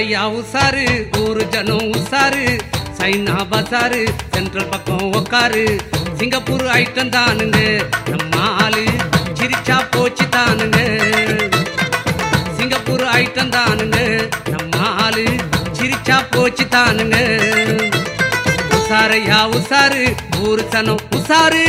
உசாரையா உசாரு ஊரு ஜனம் உசாரு China bazaar central பக்கம் உக்காரு சிங்கப்பூர் ஐட்டம் தானுங்க நம்ம ஆளு சிரிச்சா போச்சு தானுங்க சிங்கப்பூர் ஐட்டம் தானுங்க நம்ம ஆளு சிரிச்சா போச்சு தானுங்க உசாரையா உசாரு ஊரு சனம் உசாரு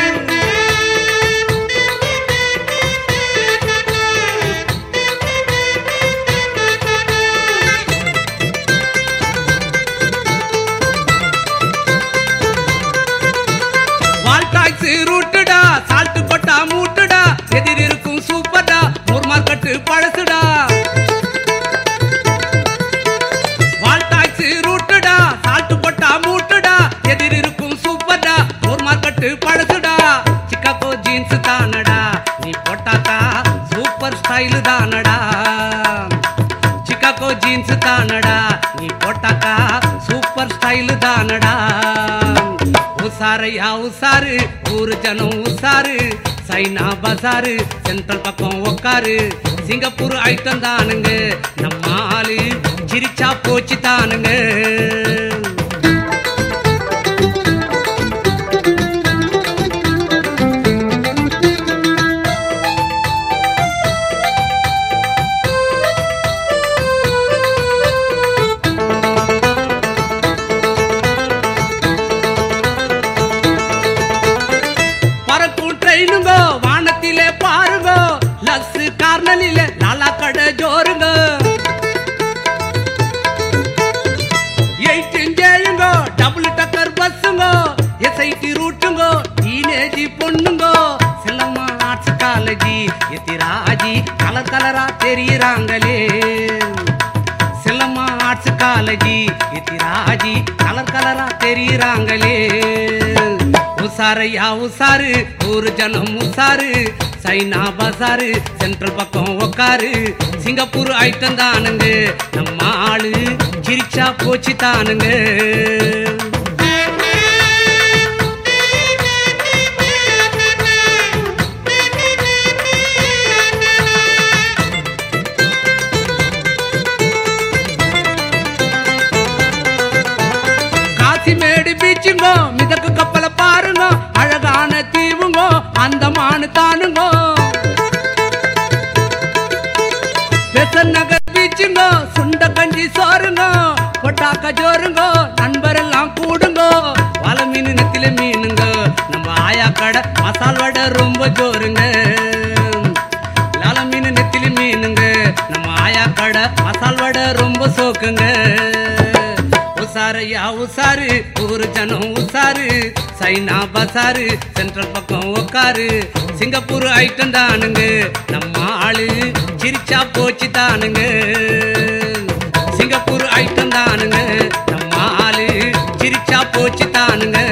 வால்டாக்ஸ் ரூட்டுடா சால்ட் கொட்டா மூட்டுடா எதிர் இருக்கும் சூப்பர்டா ஒரு மார்க்கெட்டு பழசுடா வால்டாக்ஸ் ரூட்டுடா சால்ட் கொட்டா மூட்டுடா எதிர் இருக்கும் சூப்பர்டா ஒரு மார்க்கெட்டு பழசுடா சிக்காகோ ஜீன்ஸ் தானடா நீ போட்டாக்கா சூப்பர் ஸ்டைல் தானடா சிக்காகோ ஜீன்ஸ் தானடா நீ போட்டாக்கா சூப்பர் ஸ்டைல் தானடா உசாரையா உசாரு ஊரு ஜனம் உசாரு சைனா பசாரு சென்ட்ரல் பக்கம் உக்காரு சிங்கப்பூர் ஐட்டம் தானுங்க நம்ம ஆளு சிரிச்சா போச்சு தானுங்க பறக்கும் ட்ரெயினுங்க வானத்திலே பாருங்க லஸ் கார்னலில லாலா கடை ஜோருங்க எயிட்டின் ஏழுங்க டபுள் டக்கர் பஸ்ஸுங்க எஸ்ஐடி ரூட்டுங்க டீனேஜ் பொண்ணுங்க செல்லம்மா ஆர்ட்ஸ் காலேஜி எத்திராஜி கலர் கலரா தெரியுறாங்களே செல்லம்மா ஆர்ட்ஸ் காலேஜி எத்திராஜி கலர் கலரா தெரியுறாங்களே உசாரையா உசாரு ஊரு ஜனம் உசாரு சைனா பசாரு சென்ட்ரல் பக்கம் உக்காரு சிங்கப்பூர் ஐட்டம் தானுங்க நம்ம ஆளு சிரிச்சா போச்சு தானுங்க காசிமேடு பீச்சுங்கோ மிதக்கு கப்பலை பாருங்க அழகான தீவுங்கோ அந்தமானு தானுங்கோ பெசன் நகர் பீச்சுங்கோ சுண்ட கஞ்சி சோறுங்கோ கொட்டாக்க ஜோருங்கோ நண்பரெல்லாம் கூடுங்கோ வலை மீன் நெத்தில மீனுங்க நம்ம ஆயா கடை மசால் வடை ரொம்ப ஜோருங்க லால மீன் நெத்திலி மீனுங்க நம்ம ஆயா கடை மசால் வடை ரொம்ப சோக்குங்க உசாரையா உசாரு ஊரு ஜனம் உசாரு சைனா பசாரு சென்ட்ரல் பக்கம் உக்காரு சிங்கப்பூர் ஐட்டம் தானுங்க நம்ம ஆளு சிரிச்சா போச்சு தானுங்க சிங்கப்பூர் ஐட்டம் தானுங்க நம்ம ஆளு சிரிச்சா போச்சு தானுங்க